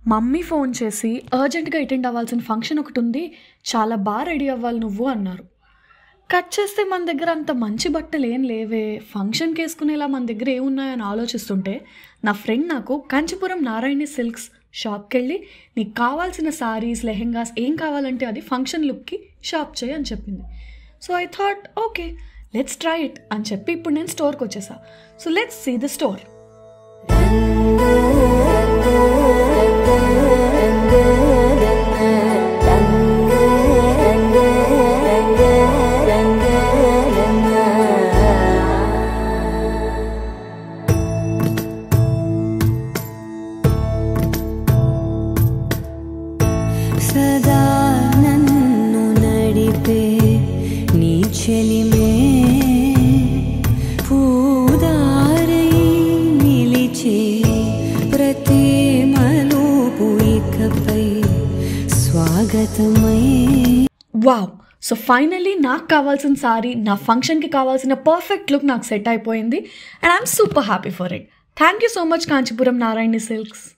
mummy phone చేసి అర్జెంట్గా attend అవ్వాల్సిన ఫంక్షన్ ఒకటి ఉంది చాలా బాగా రెడీ అవ్వాలి నువ్వు అన్నారు కట్ చేస్తే మన దగ్గర అంత మంచి బట్టలు ఏం లేవే ఫంక్షన్కి వేసుకునేలా మన దగ్గర ఏమున్నాయని ఆలోచిస్తుంటే నా ఫ్రెండ్ నాకు కంచిపురం నారాయణి సిల్క్స్ షాప్కి వెళ్ళి నీకు కావాల్సిన సారీస్ లెహెంగాస్ ఏం కావాలంటే అది ఫంక్షన్ లుక్కి షాప్ చేయి అని చెప్పింది so I thought okay let's try it అని చెప్పి ఇప్పుడు నేను స్టోర్కి వచ్చేసా so let's see the store సదా నన్ను నడిపే నీ చెలిమే పూదారై నిలిచే ప్రతి మలుపు ఇకపై స్వాగతమై వావ్ సో ఫైనలీ నాకు కావాల్సిన సారీ నా ఫంక్షన్కి కావాల్సిన పర్ఫెక్ట్ లుక్ నాకు సెట్ అయిపోయింది and I'm super happy for it thank you so much Kanchipuram Narayani silks